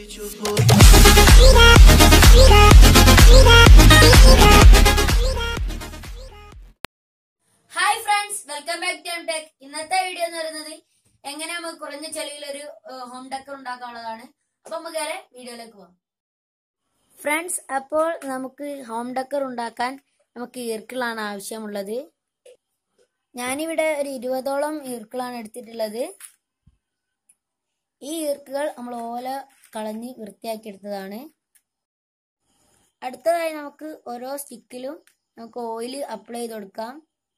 hi friends welcome back to tech ഇന്നത്തെ video എന്ന് പറയുന്നത് എങ്ങനെ നമുക്ക് കുറഞ്ഞ ചെലവിൽ ഒരു ഹോം ഡെക്കർ ഉണ്ടാക്കാനുള്ളതാണ് അപ്പൊ നമുക്ക് നേരെ വീഡിയോയിലേക്ക് പോകാം ഫ്രണ്ട്സ് അപ്പോൾ നമുക്ക് ഹോം ഡെക്കർ ഉണ്ടാക്കാൻ നമുക്ക് ഈർക്കിളാണ് ആവശ്യമുള്ളത് ഞാനിവിടെ ഒരു ഇരുപതോളം ഈർക്കിളാണ് എടുത്തിട്ടുള്ളത് ഈ ഈർക്കുകൾ നമ്മൾ ഓല കളഞ്ഞ് വൃത്തിയാക്കി എടുത്തതാണ് അടുത്തതായി നമുക്ക് ഓരോ സ്റ്റിക്കിലും നമുക്ക് ഓയിൽ അപ്ലൈ ചെയ്ത് കൊടുക്കാം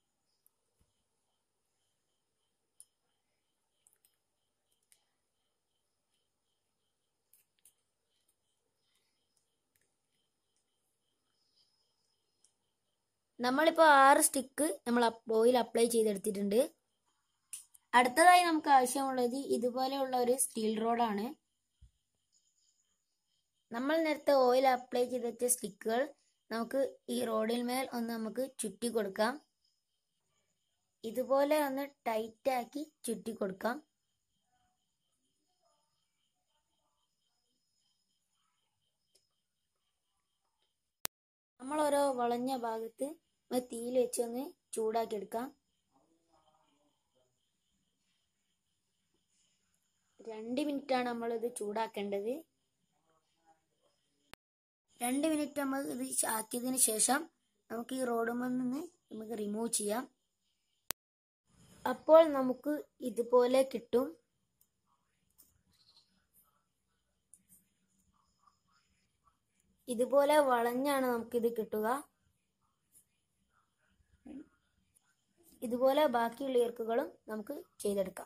നമ്മളിപ്പോൾ ആറ് സ്റ്റിക്ക് നമ്മൾ ഓയിൽ അപ്ലൈ ചെയ്തെടുത്തിട്ടുണ്ട് അടുത്തതായി നമുക്ക് ആവശ്യമുള്ളത് ഇതുപോലെയുള്ള ഒരു സ്റ്റീൽ റോഡാണ് നമ്മൾ നേരത്തെ ഓയിൽ അപ്ലൈ ചെയ്ത് വെച്ച സ്റ്റിക്കുകൾ നമുക്ക് ഈ റോഡിൽ മേൽ ഒന്ന് നമുക്ക് ചുറ്റി കൊടുക്കാം ഇതുപോലെ ഒന്ന് ടൈറ്റ് ആക്കി ചുറ്റി കൊടുക്കാം നമ്മൾ ഓരോ വളഞ്ഞ ഭാഗത്ത് തീയിൽ വെച്ചൊന്ന് ചൂടാക്കി എടുക്കാം രണ്ട് മിനിറ്റാണ് നമ്മളിത് ചൂടാക്കേണ്ടത് രണ്ട് മിനിറ്റ് നമ്മൾ ഇത് ആക്കിയതിന് ശേഷം നമുക്ക് ഈ റോഡുമ്മിൽ നിന്ന് നമുക്ക് റിമൂവ് ചെയ്യാം അപ്പോൾ നമുക്ക് ഇതുപോലെ കിട്ടും ഇതുപോലെ വളഞ്ഞാണ് നമുക്കിത് കിട്ടുക ഇതുപോലെ ബാക്കിയുള്ള ഇയർക്കുകളും നമുക്ക് ചെയ്തെടുക്കാം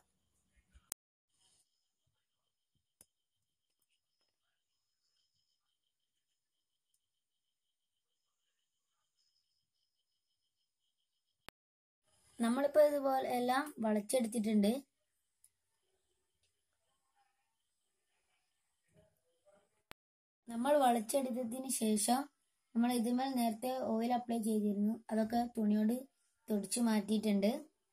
നമ്മളിപ്പോൾ ഇതുപോലെ എല്ലാം വളച്ചെടുത്തിട്ടുണ്ട് നമ്മൾ വളച്ചെടുത്തതിന് ശേഷം നമ്മൾ ഇതിന്മേൽ നേരത്തെ ഓയിൽ അപ്ലൈ ചെയ്തിരുന്നു അതൊക്കെ തുണിയോട് തുടച്ചു മാറ്റിയിട്ടുണ്ട്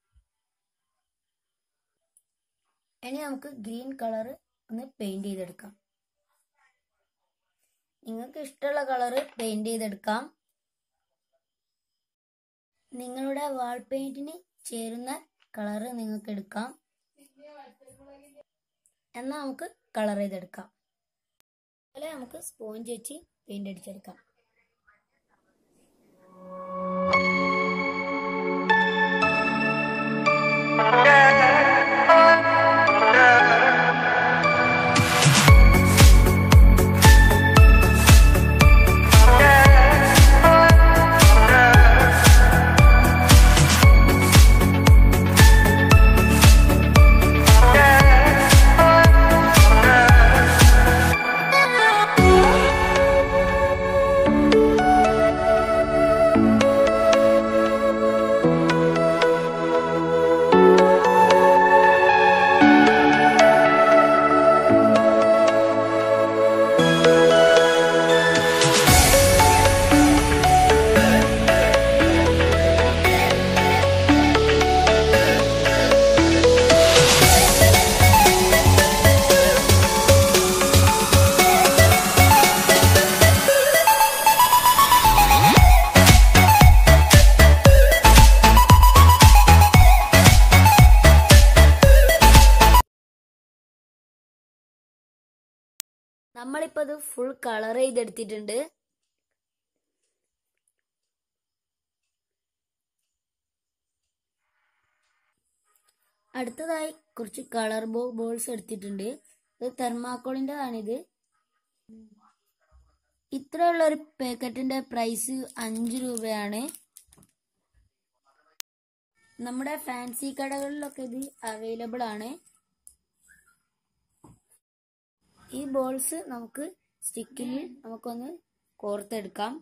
ഇനി നമുക്ക് ഗ്രീൻ കളർ ഒന്ന് പെയിന്റ് ചെയ്തെടുക്കാം നിങ്ങൾക്ക് ഇഷ്ടമുള്ള കളറ് പെയിന്റ് ചെയ്തെടുക്കാം നിങ്ങളുടെ വാൾ പെയിന്റിന് ചേരുന്ന കളറ് നിങ്ങൾക്ക് എടുക്കാം എന്നാൽ നമുക്ക് കളർ ചെയ്തെടുക്കാം അതുപോലെ നമുക്ക് സ്പോഞ്ച് വെച്ച് പെയിന്റ് അടിച്ചെടുക്കാം നമ്മളിപ്പോൾ ഇത് ഫുൾ കളർ ചെയ്തെടുത്തിട്ടുണ്ട് അടുത്തതായി കുറച്ച് കളർ ബോ ബോൾസ് എടുത്തിട്ടുണ്ട് ഇത് തെർമാക്കോളിൻ്റെതാണിത് ഇത്രയുള്ള ഒരു പാക്കറ്റിന്റെ പ്രൈസ് അഞ്ച് രൂപയാണ് നമ്മുടെ ഫാൻസി കടകളിലൊക്കെ ഇത് അവൈലബിൾ ആണ് ഈ ബോൾസ് നമുക്ക് സ്റ്റിക്കിൽ നമുക്കൊന്ന് കോർത്തെടുക്കാം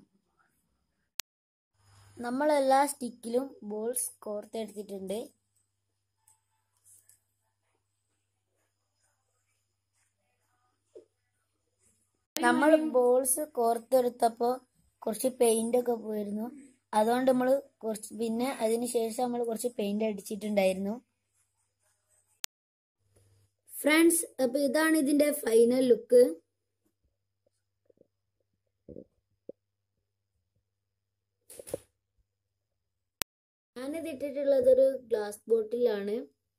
നമ്മൾ എല്ലാ സ്റ്റിക്കിലും ബോൾസ് കോർത്തെടുത്തിട്ടുണ്ട് നമ്മൾ ബോൾസ് കോർത്തെടുത്തപ്പോൾ കുറച്ച് പെയിന്റ് ഒക്കെ പോയിരുന്നു അതുകൊണ്ട് നമ്മൾ കുറച്ച് പിന്നെ അതിന് ശേഷം നമ്മൾ കുറച്ച് പെയിന്റ് അടിച്ചിട്ടുണ്ടായിരുന്നു ഫ്രണ്ട്സ് അപ്പൊ ഇതാണ് ഇതിന്റെ ഫൈനൽ ലുക്ക് ഞാനിത് ഇട്ടിട്ടുള്ളത് ഒരു ഗ്ലാസ് ബോട്ടിലാണ്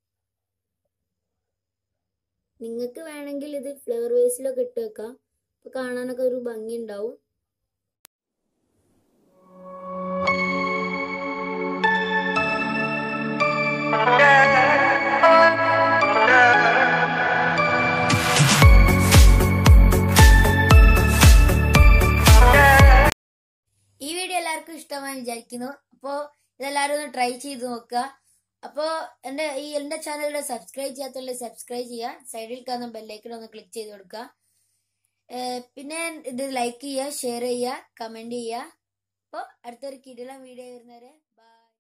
നിങ്ങൾക്ക് വേണമെങ്കിൽ ഇത് ഫ്ലവർ വേസിലൊക്കെ ഇട്ട് വെക്കാം അപ്പൊ കാണാനൊക്കെ ഒരു ഭംഗി ഉണ്ടാവും ഈ വീഡിയോ എല്ലാവർക്കും ഇഷ്ടമായി വിചാരിക്കുന്നു അപ്പോൾ ഇതെല്ലാവരും ഒന്ന് ട്രൈ ചെയ്ത് നോക്കുക അപ്പോൾ എൻ്റെ ഈ എൻ്റെ ചാനലിൽ സബ്സ്ക്രൈബ് ചെയ്യാത്തുള്ള സബ്സ്ക്രൈബ് ചെയ്യുക സൈഡിൽ കാണുന്ന ബെല്ലൈക്കൺ ഒന്ന് ക്ലിക്ക് ചെയ്ത് കൊടുക്കുക ഏഹ് പിന്നെ ഇത് ലൈക്ക് ചെയ്യുക ഷെയർ ചെയ്യുക കമൻറ്റ് ചെയ്യുക അപ്പോൾ അടുത്തൊരു കിടിലം വീഡിയോ വരുന്നവരെ